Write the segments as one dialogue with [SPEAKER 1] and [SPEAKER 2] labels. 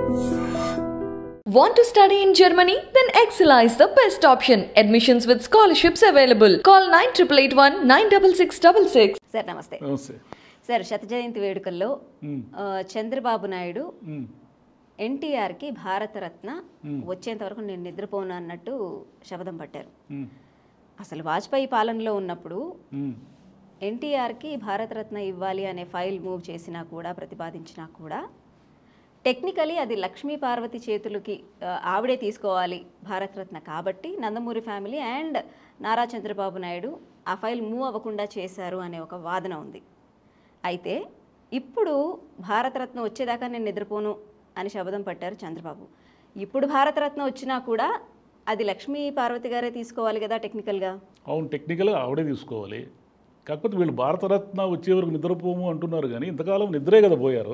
[SPEAKER 1] Want to study in Germany? Then Excella is the best option. Admissions with scholarships available. Call 9881 96666.
[SPEAKER 2] Sir నమస్తే
[SPEAKER 3] నమస్తే
[SPEAKER 2] sir శత జయంతి వేడుకల్లో
[SPEAKER 3] మ్మ్.
[SPEAKER 2] ఆ, చంద్రబాబు నాయుడు
[SPEAKER 3] మ్మ్.
[SPEAKER 2] ఎన్టీఆర్కి భారతరత్న వచ్చేంత వరకు నేను నిద్రపోను అన్నట్టు శపథం పట్టారు
[SPEAKER 3] మ్మ్.
[SPEAKER 2] అసలు వాజ్పేయి పాలనలో ఉన్నప్పుడు
[SPEAKER 3] మ్మ్.
[SPEAKER 2] ఎన్టీఆర్కి భారతరత్న ఇవ్వాలి అనే ఫైల్ మూవ్ చేసినా కూడా ప్రతిపాదించినా కూడా టెక్నికలీ అది లక్ష్మీ పార్వతి చేతులకి ఆ, ఆవిడే తీసుకోవాలి భారతరత్న కాబట్టి నందమూరి ఫ్యామిలీ అండ్ నారా చంద్రబాబు నాయుడు ఆ ఫైల్ మూవ్ అవ్వకుండా చేశారు అనే ఒక వాదన ఉంది అయితే ఇప్పుడు భారతరత్న వచ్చేదాకా నేను నిద్రపోను అని శబదం పట్టారు చంద్రబాబు ఇప్పుడు భారతరత్న వచ్చినా కూడా అది లక్ష్మీ పార్వతి గారే తీసుకోవాలి కదా టెక్నికల్గా
[SPEAKER 3] అవును టెక్నికల్గా ఆవిడే తీసుకోవాలి కాకపోతే వీళ్ళు భారతరత్న వచ్చే వరకు నిద్రపోము అంటున్నారు కానీ ఇంతకాలం నిద్రే కదా పోయారు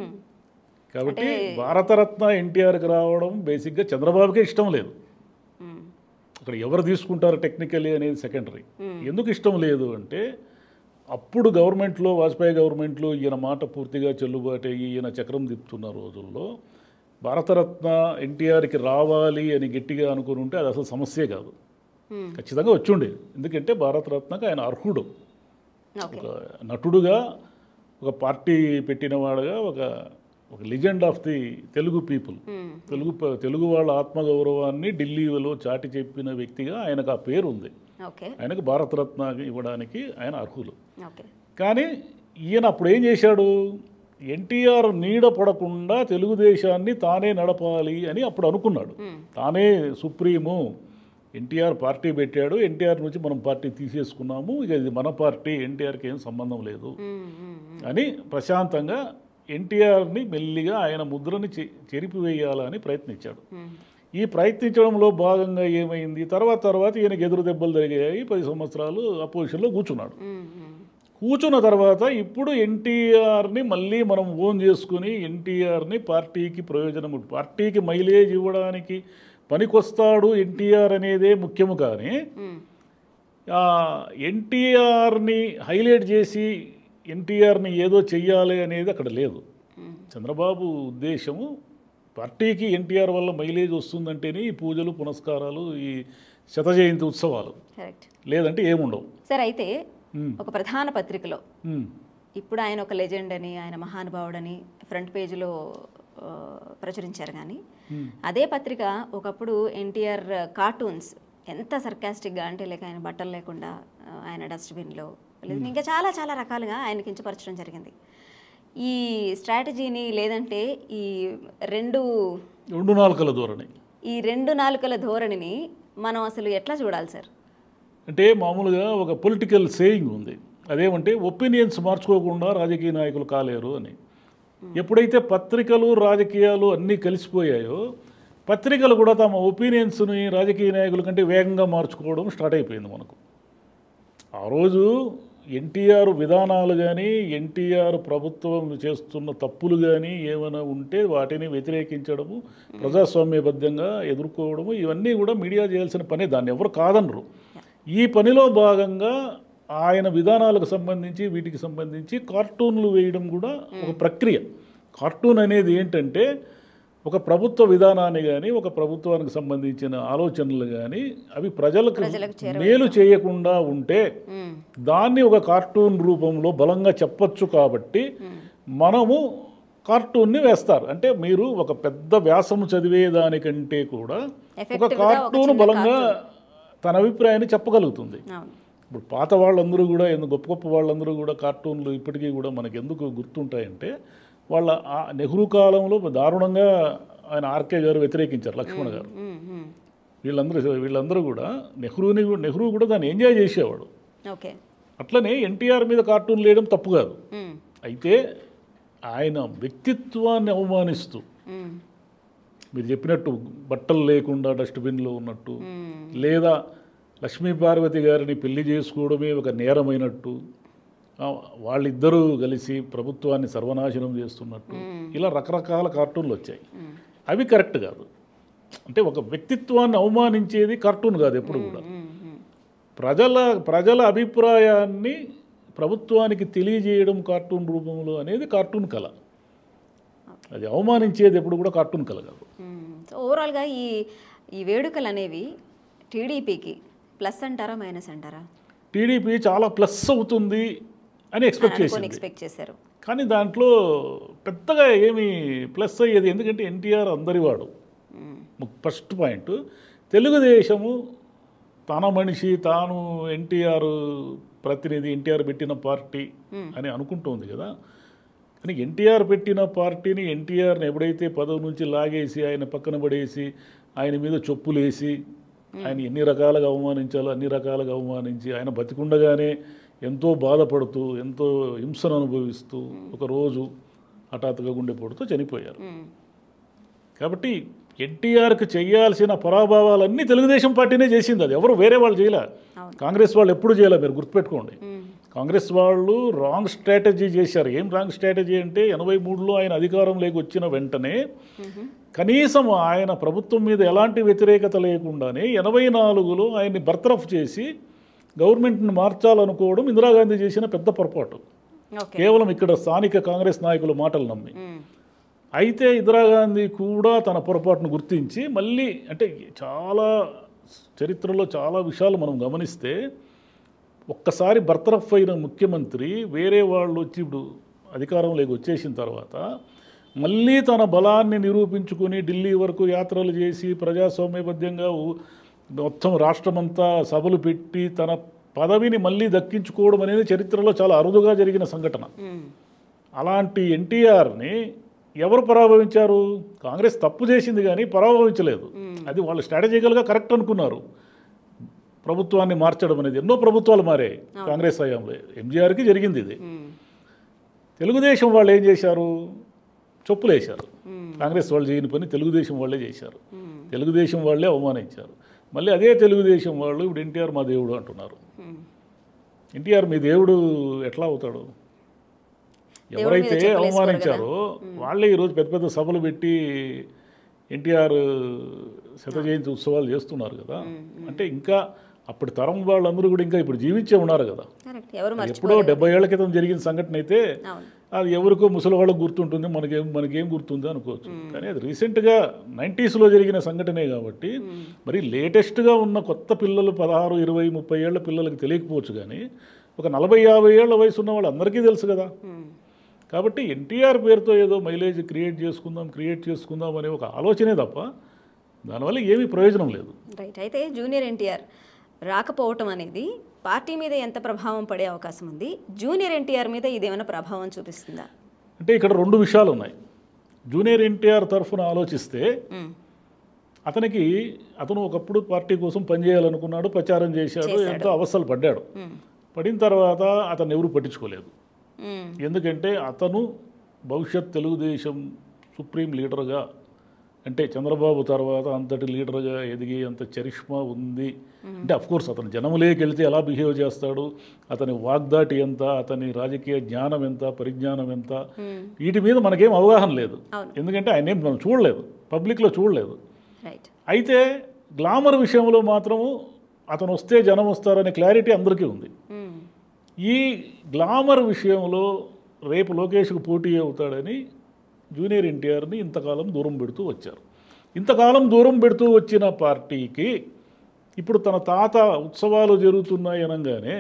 [SPEAKER 3] కాబట్టి భారతరత్న ఎన్టీఆర్కి రావడం బేసిక్గా చంద్రబాబుకే ఇష్టం లేదు
[SPEAKER 2] మ్మ్.
[SPEAKER 3] అక్కడ ఎవరు తీసుకుంటారు టెక్నికల్లీ అనేది సెకండరీ ఎందుకు ఇష్టం లేదు అంటే అప్పుడు గవర్నమెంట్లో వాజ్పేయి గవర్నమెంట్లో ఈయన మాట పూర్తిగా చెల్లుబాటు అయ్యి ఈయన చక్రం తిప్పుతున్న రోజుల్లో భారతరత్న ఎన్టీఆర్కి రావాలి అని గట్టిగా అనుకుని ఉంటే అది అసలు సమస్యే కాదు
[SPEAKER 2] మ్మ్.
[SPEAKER 3] ఖచ్చితంగా వచ్చి ఉండేది ఎందుకంటే భారతరత్నకు ఆయన అర్హుడు
[SPEAKER 2] ఓకే
[SPEAKER 3] ఒక నటుడుగా ఒక పార్టీ పెట్టినవాడుగా ఒక ఒక legend of the Telugu people
[SPEAKER 2] మ్మ్.
[SPEAKER 3] తెలుగు ప- తెలుగు వాళ్ళ ఆత్మగౌరవాన్ని ఢిల్లీలో చాటి చెప్పిన వ్యక్తిగా ఆయనకు ఆ పేరు ఉంది
[SPEAKER 2] ఓకే
[SPEAKER 3] ఆయనకు భారతరత్న ఇవ్వడానికి ఆయన అర్హులు
[SPEAKER 2] ఓకే
[SPEAKER 3] కానీ ఈయన అప్పుడు ఏం చేశాడు ఎన్టీఆర్ నీడ పడకుండా తెలుగుదేశాన్ని తానే నడపాలి అని అప్పుడు అనుకున్నాడు
[SPEAKER 2] మ్మ్.
[SPEAKER 3] తానే సుప్రీము ఎన్టీఆర్ పార్టీ పెట్టాడు ఎన్టీఆర్ నుంచి మనం పార్టీ తీసేసుకున్నాము ఇక ఇది మన పార్టీ ఎన్టీఆర్కి ఏం సంబంధం లేదు
[SPEAKER 2] మ్మ్. మ్మ్. మ్మ్.
[SPEAKER 3] అని ప్రశాంతంగా ఎన్టీఆర్ని మెల్లిగా ఆయన ముద్రని చె చెరిపివేయాలని ప్రయత్నించాడు
[SPEAKER 2] మ్మ్.
[SPEAKER 3] ఈ ప్రయత్నించడంలో భాగంగా ఏమైంది తర్వాత తర్వాత ఈయనకి ఎదురు దెబ్బలు జరిగాయి పది సంవత్సరాలు అపోజిషన్లో కూర్చున్నాడు
[SPEAKER 2] మ్మ్. మ్మ్.
[SPEAKER 3] కూర్చున్న తర్వాత ఇప్పుడు ఎన్టీఆర్ని మళ్ళీ మనం ఓన్ చేసుకుని ఎన్టీఆర్ని పార్టీకి ప్రయోజనం పార్టీకి మైలేజ్ ఇవ్వడానికి పనికొస్తాడు ఎన్టీఆర్ అనేదే ముఖ్యము కానీ
[SPEAKER 2] మ్మ్.
[SPEAKER 3] ఆ ఎన్టీఆర్ని హైలైట్ చేసి ఎన్టీఆర్ని ఏదో చెయ్యాలి అనేది అక్కడ లేదు
[SPEAKER 2] మ్మ్.
[SPEAKER 3] చంద్రబాబు ఉద్దేశము పార్టీకి ఎన్టీఆర్ వల్ల మైలేజ్ వస్తుందంటేనే ఈ పూజలు పునస్కారాలు ఈ శత జయంతి ఉత్సవాలు
[SPEAKER 2] కరెక్ట్
[SPEAKER 3] లేదంటే ఏముండవు
[SPEAKER 2] సార్ అయితే
[SPEAKER 3] ఉమ్,
[SPEAKER 2] ఒక ప్రధాన పత్రికలో
[SPEAKER 3] ఉమ్,
[SPEAKER 2] ఇప్పుడు ఆయన ఒక లెజెండ్ అని ఆయన మహానుభావుడని ఫ్రంట్ పేజీలో ఆ, ప్రచురించారు కానీ
[SPEAKER 3] ఉమ్,
[SPEAKER 2] అదే పత్రిక ఒకప్పుడు ఎన్టీఆర్ కార్టూన్స్ ఎంత సర్కాస్టిక్గా అంటే లేక ఆయన బట్టలు లేకుండా ఆ, ఆయన డస్ట్బిన్లో లేదు ఇంకా చాలా చాలా రకాలుగా ఆయన కించపరచడం జరిగింది ఈ స్ట్రాటజీని లేదంటే ఈ రెండు
[SPEAKER 3] రెండు నాలుకల ధోరణి
[SPEAKER 2] ఈ రెండు నాలుకల ధోరణిని మనం అసలు ఎట్లా చూడాలి సార్
[SPEAKER 3] అంటే మామూలుగా ఒక పొలిటికల్ సేయింగ్ ఉంది అదేమంటే ఒపీనియన్స్ మార్చుకోకుండా రాజకీయ నాయకులు కాలేరు అని ఎప్పుడైతే పత్రికలు రాజకీయాలు అన్నీ కలిసిపోయాయో పత్రికలు కూడా తమ ఒపీనియన్స్ని రాజకీయ నాయకుల కంటే వేగంగా మార్చుకోవడం స్టార్ట్ అయిపోయింది మనకు ఆ రోజు ఎన్టీఆర్ విధానాలు కానీ ఎన్టీఆర్ ప్రభుత్వం చేస్తున్న తప్పులు కానీ ఏమైనా ఉంటే వాటిని వ్యతిరేకించడము ప్రజాస్వామ్యబద్ధంగా ఎదుర్కోవడము ఇవన్నీ కూడా మీడియా చేయాల్సిన పనే దాన్ని ఎవరు కాదనరు ఈ పనిలో భాగంగా ఆయన విధానాలకు సంబంధించి వీటికి సంబంధించి కార్టూన్లు వేయడం కూడా ఒక ప్రక్రియ కార్టూన్ అనేది ఏంటంటే ఒక ప్రభుత్వ విధానాన్ని కానీ ఒక ప్రభుత్వానికి సంబంధించిన ఆలోచనలు కానీ అవి ప్రజలకు
[SPEAKER 2] ప్రజలకు
[SPEAKER 3] మేలు చేయకుండా ఉంటే
[SPEAKER 2] మ్మ్.
[SPEAKER 3] దాన్ని ఒక కార్టూన్ రూపంలో బలంగా చెప్పొచ్చు కాబట్టి మనము కార్టూన్ని వేస్తారు అంటే మీరు ఒక పెద్ద వ్యాసము చదివేదానికంటే కూడా ఒక
[SPEAKER 2] Effective గా ఒక
[SPEAKER 3] కార్టూన్
[SPEAKER 2] చిన్న
[SPEAKER 3] బలంగా తన అభిప్రాయాన్ని చెప్పగలుగుతుంది
[SPEAKER 2] అవును
[SPEAKER 3] ఇప్పుడు పాత వాళ్ళందరూ కూడా ఎందుకు గొప్ప గొప్ప వాళ్ళందరూ కూడా కార్టూన్లు ఇప్పటికీ కూడా మనకి ఎందుకు గుర్తుంటాయంటే వాళ్ళ ఆ నెహ్రూ కాలంలో దారుణంగా ఆయన ఆర్కే గారు వ్యతిరేకించారు లక్ష్మణ్ గారు
[SPEAKER 2] మ్మ్. మ్మ్.
[SPEAKER 3] వీళ్ళందరూ వీళ్ళందరూ కూడా నెహ్రూని నెహ్రూ కూడా దాన్ని ఎంజాయ్ చేసేవాడు
[SPEAKER 2] ఓకే
[SPEAKER 3] అట్లనే ఎన్టీఆర్ మీద కార్టూన్ వేయడం తప్పు కాదు
[SPEAKER 2] మ్మ్.
[SPEAKER 3] అయితే ఆయన వ్యక్తిత్వాన్ని అవమానిస్తూ
[SPEAKER 2] మ్మ్.
[SPEAKER 3] మీరు చెప్పినట్టు బట్టలు లేకుండా డస్ట్బిన్లో ఉన్నట్టు
[SPEAKER 2] మ్మ్.
[SPEAKER 3] లేదా లక్ష్మీ పార్వతి గారిని పెళ్లి చేసుకోవడమే ఒక నేరమైనట్టు ఆ, వాళ్ళిద్దరూ కలిసి ప్రభుత్వాన్ని సర్వనాశనం చేస్తున్నట్టు ఇలా రకరకాల కార్టూన్లు వచ్చాయి అవి కరెక్ట్ కాదు అంటే ఒక వ్యక్తిత్వాన్ని అవమానించేది కార్టూన్ కాదు ఎప్పుడు కూడా
[SPEAKER 2] మ్మ్. మ్మ్.
[SPEAKER 3] ప్రజల ప్రజల అభిప్రాయాన్ని ప్రభుత్వానికి తెలియజేయడం కార్టూన్ రూపంలో అనేది కార్టూన్ కళ అది అవమానించేది ఎప్పుడు కూడా కార్టూన్ కలగదు
[SPEAKER 2] మ్మ్. సో ఓవరాల్గా ఈ ఈ వేడుకలు అనేవి టీడీపీకి ప్లస్ అంటారా మైనస్ అంటారా
[SPEAKER 3] టీడీపీ చాలా ప్లస్ అవుతుంది అని ఎక్స్పెక్ట్
[SPEAKER 2] అనుకొని
[SPEAKER 3] చేసింది
[SPEAKER 2] ఎక్స్పెక్ట్ చేశారు
[SPEAKER 3] కానీ దాంట్లో పెద్దగా ఏమీ ప్లస్ అయ్యేది ఎందుకంటే ఎన్టీఆర్ అందరివాడు
[SPEAKER 2] మ్మ్.
[SPEAKER 3] ఫస్ట్ పాయింట్ తెలుగుదేశము తన మనిషి తాను ఎన్టీఆర్ ప్రతినిధి ఎన్టీఆర్ పెట్టిన పార్టీ అని అనుకుంటోంది కదా కానీ ఎన్టీఆర్ పెట్టిన పార్టీని ఎన్టీఆర్ని ఎప్పుడైతే పదవి నుంచి లాగేసి ఆయన పక్కన పడేసి ఆయన మీద చొప్పులేసి ఆయన ఎన్ని రకాలుగా అవమానించాలో అన్ని రకాలుగా అవమానించి ఆయన బతికుండగానే ఎంతో బాధపడుతూ ఎంతో హింసను అనుభవిస్తూ ఒకరోజు హఠాత్తుగా గుండెపోటుతో చనిపోయారు
[SPEAKER 2] మ్మ్.
[SPEAKER 3] కాబట్టి ఎన్టీఆర్కి చేయాల్సిన పరాభవాలన్నీ తెలుగుదేశం పార్టీనే చేసింది అది ఎవరు వేరే వాళ్ళు చేయలే
[SPEAKER 2] అవును.
[SPEAKER 3] కాంగ్రెస్ వాళ్ళు ఎప్పుడు చేయలే మీరు గుర్తుపెట్టుకోండి
[SPEAKER 2] మ్మ్.
[SPEAKER 3] కాంగ్రెస్ వాళ్ళు రాంగ్ స్ట్రాటజీ చేశారు ఏం రాంగ్ స్ట్రాటజీ అంటే ఎనభై మూడులో ఆయన అధికారంలోకి వచ్చిన వెంటనే
[SPEAKER 2] మ్మ్.
[SPEAKER 3] కనీసం ఆయన ప్రభుత్వం మీద ఎలాంటి వ్యతిరేకత లేకుండానే ఎనభై నాలుగులో ఆయన్ని బర్తరఫ్ చేసి గవర్నమెంట్ని మార్చాలనుకోవడం ఇందిరాగాంధీ చేసిన పెద్ద పొరపాటు
[SPEAKER 2] ఓకే
[SPEAKER 3] కేవలం ఇక్కడ స్థానిక కాంగ్రెస్ నాయకుల మాటలు నమ్మి
[SPEAKER 2] మ్మ్.
[SPEAKER 3] అయితే ఇందిరాగాంధీ కూడా తన పొరపాటును గుర్తించి మళ్ళీ అంటే చాలా చరిత్రలో చాలా విషయాలు మనం గమనిస్తే ఒక్కసారి బర్తరఫ్ అయిన ముఖ్యమంత్రి వేరే వాళ్ళు వచ్చి ఇప్పుడు అధికారంలోకి వచ్చేసిన తర్వాత మళ్ళీ తన బలాన్ని నిరూపించుకుని ఢిల్లీ వరకు యాత్రలు చేసి ప్రజాస్వామ్యబద్ధంగా ఊ- మొత్తం రాష్ట్రమంతా సభలు పెట్టి తన పదవిని మళ్ళీ దక్కించుకోవడం అనేది చరిత్రలో చాలా అరుదుగా జరిగిన సంఘటన
[SPEAKER 2] మ్మ్.
[SPEAKER 3] అలాంటి ఎన్టీఆర్ని ఎవరు పరాభవించారు కాంగ్రెస్ తప్పు చేసింది కానీ పరాభవించలేదు అది వాళ్ళు స్ట్రాటజికల్గా కరెక్ట్ అనుకున్నారు ప్రభుత్వాన్ని మార్చడం అనేది ఎన్నో ప్రభుత్వాలు మారాయి కాంగ్రెస్ హయాంలో ఎంజీఆర్కి జరిగింది ఇది
[SPEAKER 2] మ్మ్.
[SPEAKER 3] తెలుగుదేశం వాళ్ళు ఏం చేశారు చొప్పులు వేశారు
[SPEAKER 2] మ్మ్.
[SPEAKER 3] కాంగ్రెస్ వాళ్ళు చేయని పని తెలుగుదేశం వాళ్ళే చేశారు
[SPEAKER 2] మ్మ్.
[SPEAKER 3] తెలుగుదేశం వాళ్ళే అవమానించారు మళ్ళీ అదే తెలుగుదేశం వాళ్ళు ఇప్పుడు ఎన్టీఆర్ మా దేవుడు అంటున్నారు
[SPEAKER 2] మ్మ్.
[SPEAKER 3] ఎన్టీఆర్ మీ దేవుడు ఎట్లా అవుతాడు
[SPEAKER 2] దేవుడి మీద
[SPEAKER 3] ఎవరైతే
[SPEAKER 2] చెప్పులు వేసుకోరు
[SPEAKER 3] అవమానించారో వాళ్ళే ఈరోజు పెద్ద పెద్ద సభలు పెట్టి ఎన్టీఆర్ శత జయంతి ఉత్సవాలు చేస్తున్నారు కదా అంటే ఇంకా అప్పటి తరం వాళ్ళందరూ కూడా ఇంకా ఇప్పుడు జీవించే ఉన్నారు కదా
[SPEAKER 2] కరెక్ట్ ఎవరు మర్చి
[SPEAKER 3] ఎప్పుడో డెబ్బై ఏళ్ల క్రితం జరిగిన సంఘటన అయితే
[SPEAKER 2] అవును
[SPEAKER 3] అది ఎవరికో ముసలి వాళ్ళకు గుర్తుంటుంది మనకేం మనకేం గుర్తుంది అనుకోవచ్చు కానీ అది రీసెంట్గా నైంటీస్లో జరిగిన సంఘటనే కాబట్టి మరి లేటెస్ట్గా ఉన్న కొత్త పిల్లలు పదహారు ఇరవై ముప్పై ఏళ్ల పిల్లలకి తెలియకపోవచ్చు కానీ ఒక నలభై యాభై ఏళ్ల వయసు ఉన్న వాళ్ళందరికీ తెలుసు కదా
[SPEAKER 2] మ్మ్.
[SPEAKER 3] కాబట్టి ఎన్టీఆర్ పేరుతో ఏదో మైలేజ్ క్రియేట్ చేసుకుందాం క్రియేట్ చేసుకుందాం అనే ఒక ఆలోచనే తప్ప దానివల్ల ఏమీ ప్రయోజనం లేదు
[SPEAKER 2] రైట్ అయితే జూనియర్ ఎన్టీఆర్ రాకపోవటం అనేది పార్టీ మీద ఎంత ప్రభావం పడే అవకాశం ఉంది జూనియర్ ఎన్టీఆర్ మీద ఇదేమైనా ప్రభావం చూపిస్తుందా
[SPEAKER 3] అంటే ఇక్కడ రెండు విషయాలు ఉన్నాయి జూనియర్ ఎన్టీఆర్ తరఫున ఆలోచిస్తే
[SPEAKER 2] మ్మ్.
[SPEAKER 3] అతనికి అతను ఒకప్పుడు పార్టీ కోసం పనిచేయాలనుకున్నాడు ప్రచారం చేశాడు ఎంతో అవస్థలు పడ్డాడు
[SPEAKER 2] మ్మ్.
[SPEAKER 3] పడిన తర్వాత అతను ఎవరు పట్టించుకోలేదు
[SPEAKER 2] మ్మ్.
[SPEAKER 3] ఎందుకంటే అతను భవిష్యత్ తెలుగుదేశం సుప్రీం లీడర్గా అంటే చంద్రబాబు తర్వాత అంతటి లీడర్గా ఎదిగి అంత చరిష్మా ఉంది అంటే కోర్స్ అతను జనములేకి వెళ్తే ఎలా బిహేవ్ చేస్తాడు అతని వాగ్దాటి ఎంత అతని రాజకీయ జ్ఞానం ఎంత పరిజ్ఞానం ఎంత
[SPEAKER 2] మ్మ్.
[SPEAKER 3] వీటి మీద మనకేం అవగాహన లేదు
[SPEAKER 2] అవును.
[SPEAKER 3] ఎందుకంటే ఆయన ఏం మనం చూడలేదు పబ్లిక్లో చూడలేదు
[SPEAKER 2] రైట్
[SPEAKER 3] అయితే గ్లామర్ విషయంలో మాత్రము అతను వస్తే జనం వస్తారనే క్లారిటీ అందరికీ ఉంది
[SPEAKER 2] మ్మ్.
[SPEAKER 3] ఈ గ్లామర్ విషయంలో రేపు లోకేష్కు పోటీ అవుతాడని జూనియర్ ఎన్టీఆర్ని ఇంతకాలం దూరం పెడుతూ వచ్చారు ఇంతకాలం దూరం పెడుతూ వచ్చిన పార్టీకి ఇప్పుడు తన తాత ఉత్సవాలు జరుగుతున్నాయి అనగానే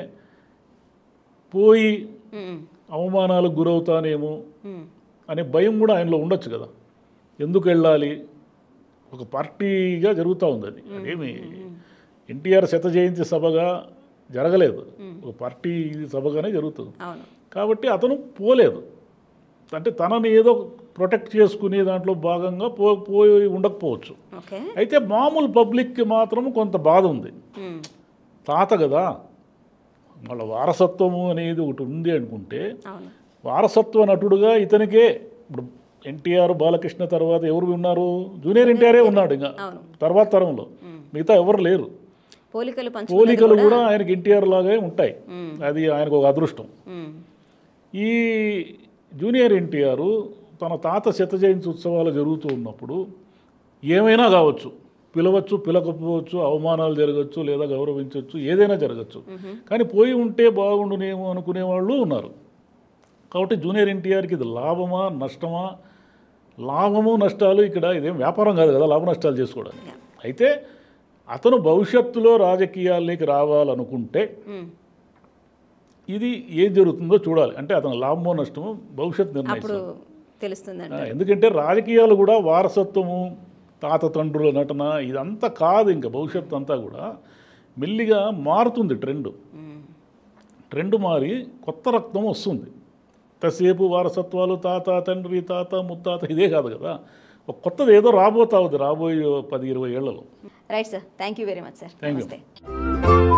[SPEAKER 3] పోయి
[SPEAKER 2] మ్మ్.
[SPEAKER 3] అవమానాలకు గురవుతానేమో
[SPEAKER 2] మ్మ్.
[SPEAKER 3] అనే భయం కూడా ఆయనలో ఉండొచ్చు కదా ఎందుకు వెళ్ళాలి ఒక పార్టీగా జరుగుతూ ఉంది అది అదేమి ఎన్టీఆర్ శత జయంతి సభగా జరగలేదు ఒక పార్టీ సభగానే జరుగుతుంది
[SPEAKER 2] అవును
[SPEAKER 3] కాబట్టి అతను పోలేదు అంటే తనని ఏదో ప్రొటెక్ట్ చేసుకునే దాంట్లో భాగంగా పో పోయి ఉండకపోవచ్చు
[SPEAKER 2] ఓకే
[SPEAKER 3] అయితే మామూలు పబ్లిక్కి మాత్రం కొంత బాధ ఉంది
[SPEAKER 2] మ్మ్.
[SPEAKER 3] తాత కదా వాళ్ళ వారసత్వము అనేది ఒకటి ఉంది అనుకుంటే
[SPEAKER 2] అవును
[SPEAKER 3] వారసత్వ నటుడుగా ఇతనికే ఇప్పుడు ఎన్టీఆర్ బాలకృష్ణ తర్వాత ఎవరు ఉన్నారు జూనియర్ ఎన్టీఆరే ఉన్నాడు ఇంకా
[SPEAKER 2] అవును
[SPEAKER 3] తర్వాత తరంలో మిగతా ఎవరు లేరు
[SPEAKER 2] పోలికలు పంచు
[SPEAKER 3] పోలికలు కూడా ఆయనకి ఎన్టీఆర్ లాగే ఉంటాయి
[SPEAKER 2] మ్మ్.
[SPEAKER 3] అది ఆయనకు ఒక అదృష్టం
[SPEAKER 2] మ్మ్.
[SPEAKER 3] ఈ జూనియర్ ఎన్టీఆర్ తన తాత శత జయంతి ఉత్సవాలు జరుగుతూ ఉన్నప్పుడు ఏమైనా కావచ్చు పిలవచ్చు పిలకపోవచ్చు అవమానాలు జరగచ్చు లేదా గౌరవించవచ్చు ఏదైనా జరగచ్చు కానీ పోయి ఉంటే బాగుండునేమో అనుకునే వాళ్ళు ఉన్నారు కాబట్టి జూనియర్ ఎన్టీఆర్కి ఇది లాభమా నష్టమా లాభము నష్టాలు ఇక్కడ ఇదేం వ్యాపారం కాదు కదా లాభ నష్టాలు చేసుకోవడానికి అయితే అతను భవిష్యత్తులో రాజకీయాల్లోకి రావాలనుకుంటే
[SPEAKER 2] మ్మ్.
[SPEAKER 3] ఇది ఏం జరుగుతుందో చూడాలి అంటే అతను లాభమో నష్టమో భవిష్యత్తు
[SPEAKER 2] అప్పుడు
[SPEAKER 3] నిర్ణయిస్తుంది
[SPEAKER 2] తెలుస్తుందండి
[SPEAKER 3] ఆ, ఎందుకంటే రాజకీయాలు కూడా వారసత్వము తాత తండ్రుల నటన ఇదంతా కాదు ఇంకా భవిష్యత్తు అంతా కూడా మెల్లిగా మారుతుంది ట్రెండ్
[SPEAKER 2] మ్మ్.
[SPEAKER 3] ట్రెండ్ మారి కొత్త రక్తం వస్తుంది ఎంతసేపు వారసత్వాలు తాత తండ్రి తాత ముత్తాత ఇదే కాదు కదా ఒక కొత్తది ఏదో రాబోతా ఉంది రాబోయే పది ఇరవై ఏళ్లలో
[SPEAKER 2] right sir thank you very much sir
[SPEAKER 3] Thank you.
[SPEAKER 2] నమస్తే